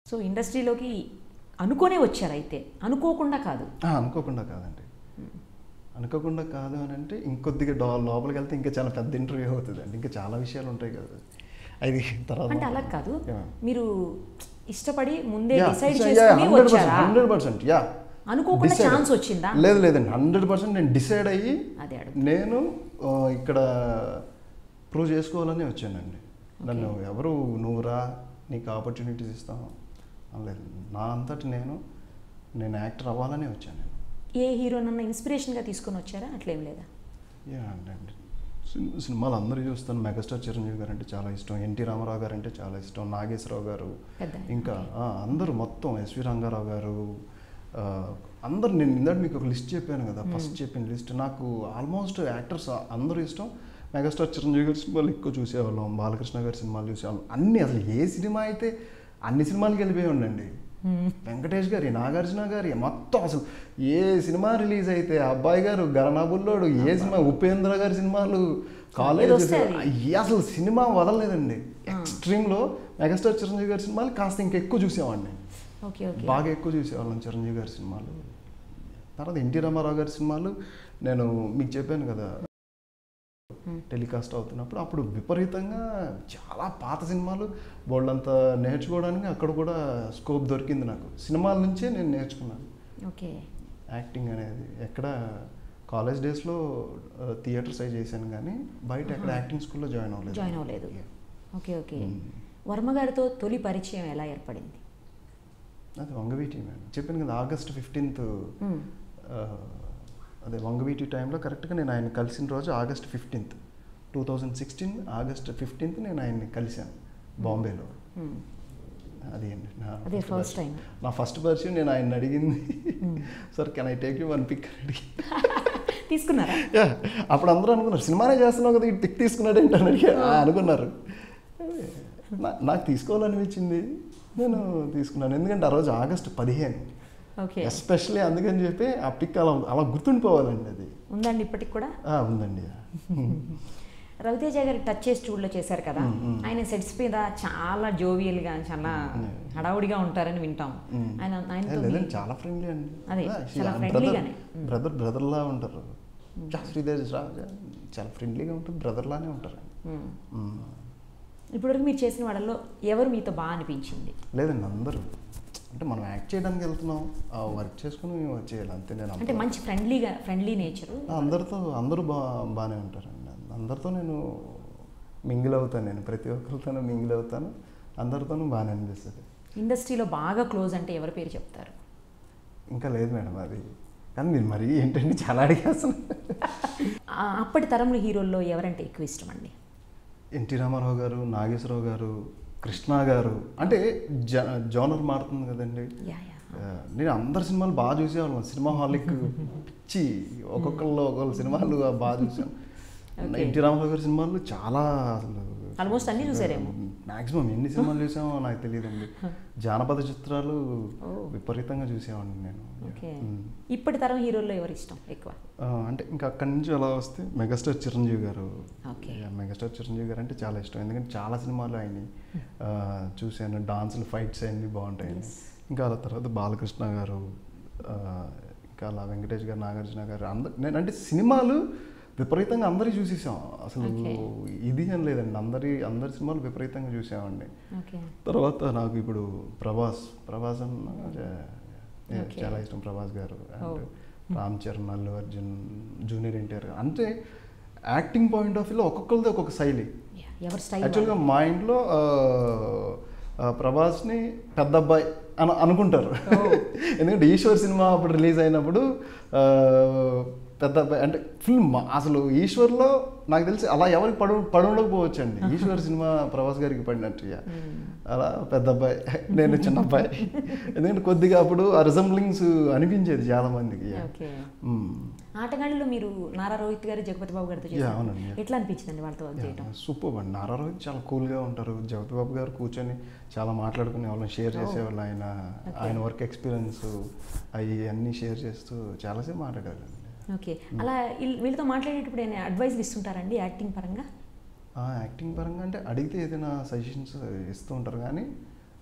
So ఇండస్ట్రీలోకి అనుకోనే వచ్చారు అయితే అనుకోకుండా కాదు ఆ, అనుకోకుండా కాదండి అనుకోకుండా కాదు అని అంటే ఇంకొద్దిగా డా లోపలికి వెళ్తే ఇంకా చాలా పెద్ద ఇంటర్వ్యూ అవుతుంది అండి ఇంకా చాలా విషయాలు ఉంటాయి కదా అది తర్వాత అంటే అలా కాదు Yeah. మీరు ఇష్టపడి ముందే Yeah, డిసైడ్ yeah, చేసుకుని హండ్రెడ్ పర్సెంట్ వచ్చారా హండ్రెడ్ పర్సెంట్ యా అనుకోకుండా Decide. ఛాన్స్ వచ్చిందా లేదు లేదండి హండ్రెడ్ పర్సెంట్ నేను డిసైడ్ అయ్యి అదే అడుగు నేను ఆ, ఇక్కడ ప్రూవ్ చేసుకోవాలని వచ్చానండి నన్ను ఎవరు నువ్వు రా నీకు ఆపర్చునిటీస్ ఇస్తాం అనలేదు నా అంతటి నేను నేను యాక్టర్ అవ్వాలని వచ్చాను నేను ఏ హీరోనన్నా ఇన్స్పిరేషన్గా తీసుకొని వచ్చారా అట్లేం లేదా యా అండి సినిమా సినిమాలు అందరూ చూస్తాను మెగాస్టార్ చిరంజీవి గారు అంటే చాలా ఇష్టం ఎన్టీ రామారావు గారు అంటే చాలా ఇష్టం నాగేశ్వరరావు గారు పెద్ద ఆయన, ఇంకా ఆ, అందరూ మొత్తం ఎస్వి రంగారావు గారు ఆ, అందరు నేను ఇందాక మీకు ఒక లిస్ట్ చెప్పాను కదా ఫస్ట్ చెప్పిన లిస్ట్ నాకు ఆల్మోస్ట్ యాక్టర్స్ అందరూ ఇష్టం మెగాస్టార్ చిరంజీవి గారి సినిమాలు ఎక్కువ చూసేవాళ్ళం బాలకృష్ణ గారి సినిమాలు చూసేవాళ్ళం అన్ని అసలు ఏ సినిమా అయితే అన్ని సినిమాలకి వెళ్ళిపోయి ఉండండి వెంకటేష్ గారి నాగార్జున గారి మొత్తం అసలు ఏ సినిమా రిలీజ్ అయితే అబ్బాయి గారు గరనా బుల్లోడు ఏ సినిమా ఉపేంద్ర గారి సినిమాలు కాలేజ్ వస్తే అది. అసలు సినిమా వదలలేదండి ఎక్స్ట్రీమ్లో మెగాస్టార్ చిరంజీవి గారి సినిమాలు కాస్త ఇంకా ఎక్కువ చూసేవాడిని ఓకే ఓకే బాగా ఎక్కువ చూసేవాళ్ళం చిరంజీవి గారి సినిమాలు తర్వాత ఎన్టీ రామారావు గారి సినిమాలు నేను మీకు చెప్పాను కదా టెలికాస్ట్ అవుతున్నప్పుడు అప్పుడు విపరీతంగా చాలా పాత సినిమాలు బోల్డంత నేర్చుకోవడానికి అక్కడ కూడా స్కోప్ దొరికింది నాకు సినిమాల నుంచే నేను నేర్చుకున్నాను ఓకే యాక్టింగ్ అనేది ఎక్కడ కాలేజ్ డేస్లో థియేటర్ సైజ్ చేశాను కానీ బయట ఎక్కడ యాక్టింగ్ స్కూల్లో జాయిన్ అవ్వలేదు జాయిన్ అవ్వలేదు Yeah. ఓకే ఓకే మ్మ్. వర్మ గారితో తొలి పరిచయం ఎలా ఏర్పడింది అది వంగవీటి మేడం చెప్పాను కదా ఆగస్ట్ ఫిఫ్టీన్త్ మ్మ్. అదే వంగవీటి టైంలో కరెక్ట్గా నేను ఆయన కలిసిన రోజు August fifteenth two thousand sixteen August fifteenth నేను ఆయన్ని కలిశాను బాంబేలో మ్మ్. అది అండి నా అదే first ఫస్ట్ పరిచయం. టైం నా ఫస్ట్ పరిచయం నేను ఆయన అడిగింది sir can I take you one pick అని అడిగి తీసుకున్నారా Yeah, అప్పుడు అందరూ అనుకున్నారు సినిమానే చేస్తున్నావు కదా ఈ పిక్ తీసుకున్నాడు ఏంటని అడిగి "ఆ" అనుకున్నారు నా- నాకు తీసుకోవాలనిపించింది నేను తీసుకున్నాను ఎందుకంటే ఆ రోజు ఆగస్ట్ పదిహేను ఓకే ఎస్పెషల్లీ అందుకని చెప్పి ఆ పిక్ అలా అలా గుర్తుండిపోవాలండి అది ఉందండి ఇప్పటికి కూడా ఆ, ఉందండి రవితేజ గారి టచ్ చేసి చూడలో చేశారు కదా మ్మ్, మ్మ్. ఆయన సెట్స్ మీద చాలా జోవియల్గా చాలా మ్మ్. హడావుడిగా ఉంటారని వింటాం మ్మ్. ఆయన ఏ, ఆయనతో లేదండి మీ- చాలా ఫ్రెండ్లీ అండి అదే, చాలా friendly గానే. బ్రదర్ బ్రదర్ లా ఉంటారు శ్రీదేవి చాలా ఫ్రెండ్లీగా ఉంటుంది బ్రదర్ లానే ఉంటారు మ్మ్. మ్మ్. ఇప్పటివరకు మీరు చేసిన వాళ్ళలో ఎవరు మీతో బాగా అనిపించింది లేదండి అందరూ అంటే మనం యాక్ట్ చేయడానికి వెళ్తున్నాం ఆ వర్క్ చేసుకుని వచ్చేయాలి అంతే నేను అంటే అంత- మంచి ఫ్రెండ్లీగా ఫ్రెండ్లీ నేచరు ఆ, అందరితో అందరూ బా బాగానే ఉంటారండి అందరితో నేను మింగిల్ అవుతాను నేను ప్రతి ఒక్కరితోనూ మింగిల్ అవుతాను అందరితోనూ బాగానే అనిపిస్తుంది ఇండస్ట్రీలో బాగా క్లోజ్ అంటే ఎవరి పేరు చెప్తారు ఇంకా లేదు మేడం అది కానీ మీరు మరీ ఏంటంటే చాలా అడిగేస్తున్నారు ఆ, అప్పటి తరంలో హీరోల్లో ఎవరంటే ఎక్కువ ఇష్టం అండి ఎన్టీ రామారావు గారు నాగేశ్వరరావు గారు కృష్ణ గారు అంటే జ జోనర్ మారుతుంది కదండి యా యా ఆ, నేను అందరి సినిమాలు బాగా చూసేవాళ్ళం సినిమా హాల్కి పిచ్చి ఒక్కొక్కళ్ళు ఒక్కొక్క సినిమాలు బాగా చూసాను Okay. ఎన్టీ రామారావు గారి సినిమాలు చాలా అసలు Almost అన్నీ చూసారేమో. మాక్సిమం ఎన్ని సినిమాలు చూసామో నాకు తెలియదండి జానపద చిత్రాలు Oh. విపరీతంగా చూసేవాడిని నేను ఓకే మ్మ్. ఇప్పటి తరం హీరోల్లో ఎవరు ఇష్టం ఎక్కువ ఆ, అంటే ఇంకా అక్కడి నుంచి అలా వస్తే మెగాస్టార్ చిరంజీవి గారు ఓకే యా, మెగాస్టార్ చిరంజీవి గారు అంటే చాలా ఇష్టం ఎందుకంటే చాలా సినిమాలు ఆయన చూశాను డాన్సులు ఫైట్స్ అన్నీ బాగుంటాయి Yes. ఇంకా అలా తర్వాత బాలకృష్ణ గారు ఆ, ఇంకా అలా వెంకటేష్ గారు నాగార్జున గారు అందరు నేను అంటే సినిమాలు విపరీతంగా అందరి చూసేసాం అసలు Okay. ఇది అని లేదండి అందరి అందరి సినిమాలు విపరీతంగా చూసామండి ఓకే తర్వాత నాకు ఇప్పుడు ప్రభాస్ ప్రభాస్ అన్న చా- యా, Okay. చాలా ఇష్టం ప్రభాస్ గారు and Oh. Ram Charan Allu Arjun junior NTR గారు అంటే యాక్టింగ్ పాయింట్ ఆఫ్ వ్యూలో ఒక్కొక్కరిది ఒక్కొక్క శైలి యా, ఎవరి స్టైల్ యాక్చువల్గా మా ఇంట్లో ఆ, ఆ, ప్రభాస్ని పెద్ద అబ్బాయి అని అనుకుంటారు Oh. ఎందుకంటే ఈశ్వర్ సినిమా అప్పుడు రిలీజ్ అయినప్పుడు ఆ, పెద్ద అబ్బాయి అంటే ఫుల్ అసలు ఈశ్వర్లో నాకు తెలిసి అలా ఎవరికి పడు పడుండకపోవచ్చు అండి ఈశ్వర్ సినిమా ప్రభాస్ గారికి పడినట్టు ఇక. అలా పెద్ద అబ్బాయి నేను చిన్న అబ్బాయి ఎందుకంటే కొద్దిగా అప్పుడు ఆ రిజంబ్లింగ్స్ అనిపించేది చాలా మందికి ఇక. ఓకే మ్మ్. ఆటగాళ్ళలో మీరు నారా రోహిత్ గారు జగపతి బాబు గారితో Yeah, చేశారు అవునండి. ఎట్లా అనిపించిందండి వాళ్ళతో వర్క్ చేయడం సూపర్ అండి నారా రోహిత్ చాలా కూల్గా ఉంటారు జగతి బాబు గారు కూర్చొని చాలా మాట్లాడుకునే వాళ్ళని షేర్ Oh. చేసేవాళ్ళు ఆయన Okay. ఆయన వర్క్ ఎక్స్పీరియన్స్ అవి అన్నీ షేర్ చేస్తూ చాలాసేపు మాట్లాడారండి ఓకే అలా వీళ్ళ- వీళ్ళతో మాట్లాడేటప్పుడు ఏమైనా అడ్వైస్ ఇస్తుంటారండి యాక్టింగ్ పరంగా ఆ, యాక్టింగ్ పరంగా అంటే అడిగితే ఏదైనా సజెషన్స్ ఇస్తూ ఉంటారు కానీ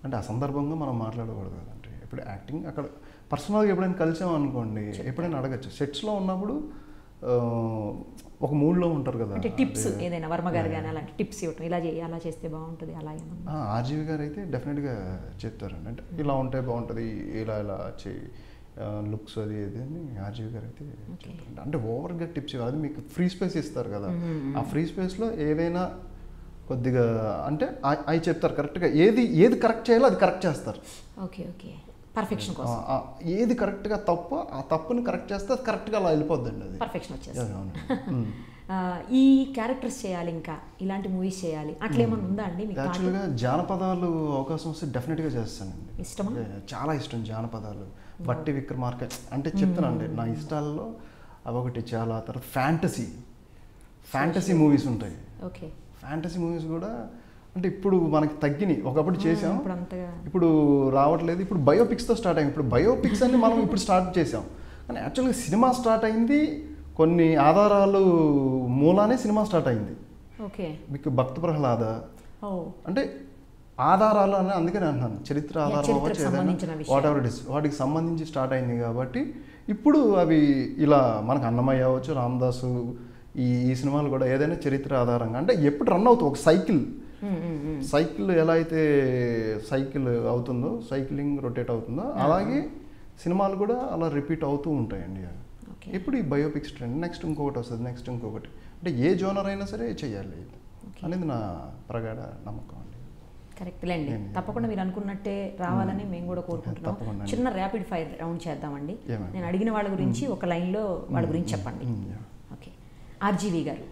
అంటే ఆ సందర్భంగా మనం మాట్లాడకూడదు కదండి ఇప్పుడు యాక్టింగ్ అక్కడ పర్సనల్గా ఎప్పుడైనా కలిసాం అనుకోండి ఎప్పుడైనా అడగచ్చు సెట్స్లో ఉన్నప్పుడు ఆ, ఒక మూడ్లో ఉంటారు కదా అంటే టిప్స్ అదే. ఏదైనా వర్మ గారు కానీ అలాంటి టిప్స్ ఇవ్వటం ఇలా చేయి అలా చేస్తే బాగుంటుంది అలా ఏమన్నా ఆ, ఆర్జీవి గారు అయితే డెఫినెట్గా చెప్తారండి అంటే ఇలా ఉంటే బాగుంటుంది ఇలా ఇలా చేయి లుక్స్ అది ఇది అని ఆర్జీవి గారు అయితే చెప్తారండి అంటే ఓవర్గా టిప్స్ ఇవ్వాలి అది మీకు ఫ్రీ స్పేస్ ఇస్తారు కదా ఆ ఫ్రీ స్పేస్లో ఏదైనా కొద్దిగా అంటే అవి- అవి చెప్తారు కరెక్ట్గా ఏది ఏది కరెక్ట్ చేయాలో అది కరెక్ట్ చేస్తారు ఓకే ఓకే పర్ఫెక్షన్ కోసం ఆ, ఆ, ఏది కరెక్ట్గా తప్పు ఆ తప్పుని కరెక్ట్ చేస్తే అది కరెక్ట్గా అలా వెళ్ళిపోద్దండి అది పర్ఫెక్షన్ వచ్చేస్తుంది అవును. ఉమ్. ఆ, ఈ క్యారెక్టర్స్ చేయాలి ఇంకా ఇలాంటి మూవీస్ చేయాలి అట్లా ఏమన్నా ఉందా అండి మీకు యాక్చువల్గా జానపదాలు అవకాశం వస్తే డెఫినెట్గా చేస్తానండి ఇష్టమా? ఏ, చాలా ఇష్టం జానపదాలు బట్టి విక్రమార్క అంటే చెప్తానండి నా ఇష్టాల్లో అవొకటి చాలా తర్వాత ఫ్యాంటసీ ఫ్యాంటసీ మూవీస్ ఉంటాయి ఓకే ఫ్యాంటసీ మూవీస్ కూడా అంటే ఇప్పుడు మనకి తగ్గినాయి ఒకప్పుడు చేసాం ఇప్పుడు అంతగా ఇప్పుడు రావట్లేదు ఇప్పుడు బయోపిక్స్తో స్టార్ట్ అయింది ఇప్పుడు బయోపిక్స్ అన్ని మనం ఇప్పుడు స్టార్ట్ చేసాం కానీ యాక్చువల్గా సినిమా స్టార్ట్ అయింది కొన్ని ఆధారాలు మూలానే సినిమా స్టార్ట్ అయింది ఓకే మీకు భక్త ప్రహ్లాద ఓ అంటే ఆధారాలు అని అందుకనే అంటున్నాను చరిత్ర ఆధారం చరిత్రకు అవ్వచ్చు సంబంధించిన ఏదైనా విషయాలు. వాట్ ఎవర్ ఇట్ ఇస్ వాటికి సంబంధించి స్టార్ట్ అయింది కాబట్టి ఇప్పుడు అవి ఇలా మనకు అన్నమయ్య అవ్వచ్చు రామదాసు ఈ ఈ సినిమాలు కూడా ఏదైనా చరిత్ర ఆధారంగా అంటే ఎప్పుడు రన్ అవుతుంది ఒక సైకిల్ ఉమ్, ఉమ్, ఉమ్. సైకిల్ ఎలా అయితే సైకిల్ అవుతుందో సైక్లింగ్ రొటేట్ అవుతుందో అలాగే సినిమాలు కూడా అలా రిపీట్ అవుతూ ఉంటాయండి ఓకే ఇప్పుడు ఈ బయోపిక్స్ ట్రెండ్ నెక్స్ట్ ఇంకొకటి వస్తుంది నెక్స్ట్ ఇంకొకటి అంటే ఏ జోనర్ అయినా సరే చేయాలి ఇది అనేది నా ప్రగాఢ నమ్మకం అండి కరెక్ట్లేండి ఏమి- తప్పకుండా మీరు అనుకున్నట్టే రావాలని మేము కూడా కోరుకుంటున్నాం తప్పకుండా. చిన్న ర్యాపిడ్ ఫైర్ రౌండ్ చేద్దామండి ఏమండి? నేను అడిగిన వాళ్ళ గురించి ఒక లైన్లో వాళ్ళ గురించి చెప్పండి మ్మ్, yeah. ఓకే ఆర్జీవి గారు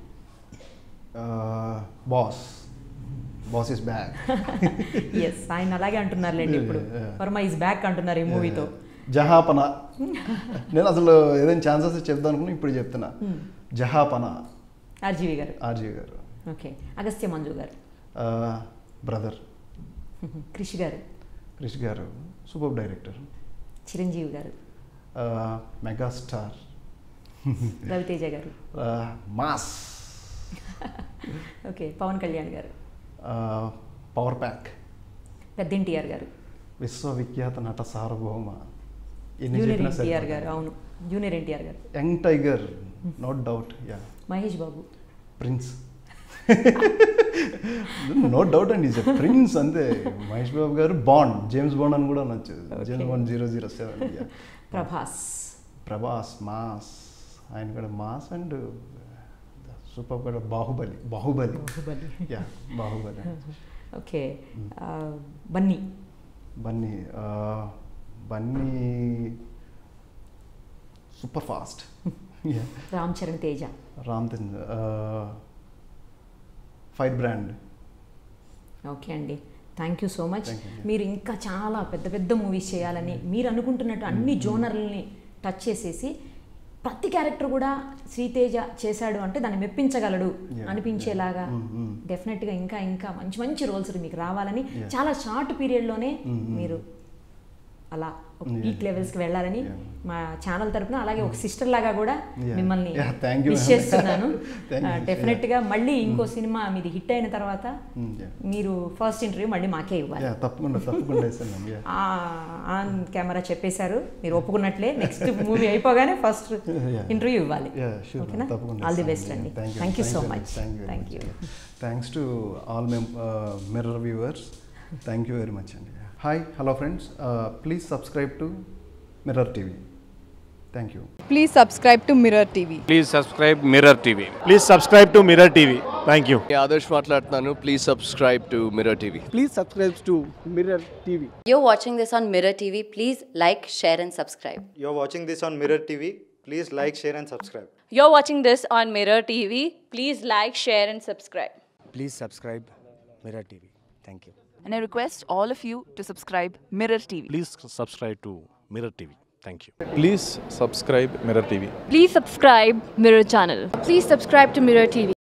boss boss is back yes ఆయన అలాగే అంటున్నారులేండి ఇప్పుడు Yeah, yeah. Varma is back అంటున్నారు ఈ మూవీతో జహాపన నేను అసలు ఏదైనా ఛాన్సెస్ చెప్దాం అనుకున్నా ఇప్పుడు చెప్తున్నా జహాపన ఆర్జీవి గారు ఆర్జీ గారు ఓకే అగస్త్య మంజు గారు బ్రదర్ క్రిష్ గారు క్రిష్ గారు సూపర్ డైరెక్టర్ చిరంజీవి గారు మెగాస్టార్ రవితేజ గారు మాస్ ఓకే పవన్ కళ్యాణ్ గారు పవర్ ప్యాక్ పెద్దింటిఆర్ గారు విశ్వవిఖ్యాత నట సార్వభౌమ ఎన్ని జూనియర్ చెప్పినా ఎన్టీఆర్ సరిపోదు. గారు అవును జూనియర్ ఎన్టీఆర్ గారు young tiger no doubt yeah Mahesh Babu prince no doubt అండి ఈజ్ ప్రిన్స్ అంతే మహేష్ బాబు గారు బాండ్ జేమ్స్ బాండ్ అని కూడా అనొచ్చు James Bond zero zero seven Prabhas Prabhas mass ఆయన కూడా మాస్ అండ్ సూపర్ కూడా బాహుబలి బాహుబలి బాహుబలి యా బాహుబలి ఓకే ఆ, బన్నీ బన్నీ ఆ, Bunny super fast yeah Ram Charan Teja Ram Chandra fire brand okay అండి thank you so much Thank you. మీరు ఇంకా చాలా పెద్ద పెద్ద మూవీస్ చేయాలని మీరు అనుకుంటున్నట్టు అన్ని జోనర్లని టచ్ చేసేసి ప్రతి క్యారెక్టర్ కూడా శ్రీతేజ చేశాడు అంటే దాన్ని మెప్పించగలడు Yeah, అనిపించేలాగా yeah. Mm, mm. డెఫినెట్గా ఇంకా ఇంకా మంచి మంచి రోల్స్ మీకు రావాలని Yeah. చాలా షార్ట్ పీరియడ్లోనే Mm, mm. మీరు అలా ఒక Yeah. పీక్ లెవెల్స్కి వెళ్ళాలని Yeah. మా ఛానల్ తరపున అలాగే ఒక సిస్టర్ లాగా కూడా Yeah. మిమ్మల్ని Yeah, thank you, wish ma'am. చేస్తున్నాను Thank you. డెఫినెట్గా మళ్ళీ ఇంకో సినిమా మీది హిట్ అయిన తర్వాత Mm, yeah. మీరు ఫస్ట్ ఇంటర్వ్యూ మళ్ళీ మాకే ఇవ్వాలి యా తప్పకుండా తప్పకుండా ఇస్తాను యా ఆ- ఆన్ కెమెరా చెప్పేశారు మీరు ఒప్పుకున్నట్లే నెక్స్ట్ మూవీ అయిపోగానే ఫస్ట్ Yeah. ఇంటర్వ్యూ ఇవ్వాలి యా షూర్ ఓకేనా తప్పకుండా ఆల్ ది బెస్ట్ అండి thank you so much thanks to థ్యాంక్స్ టు ఆల్ మెమ్ Mirror viewers thank you very much అండి hi hello friends please subscribe to Mirror TV thank you Please subscribe to Mirror TV. Please subscribe Mirror TV. Please subscribe to Mirror TV thank you Adarsh మాట్లాడుతున్నాను please subscribe to Mirror TV please subscribe to Mirror TV. You're watching this on Mirror TV. Please like, share, and subscribe. You're watching this on Mirror TV. Please like, share, and subscribe. You're watching this on Mirror TV. Please like, share, and subscribe. Please subscribe Mirror TV. Thank you. And I request all of you to subscribe Mirror TV. Please subscribe to Mirror TV thank you Please subscribe Mirror TV. Please subscribe Mirror Channel. Please subscribe to Mirror TV.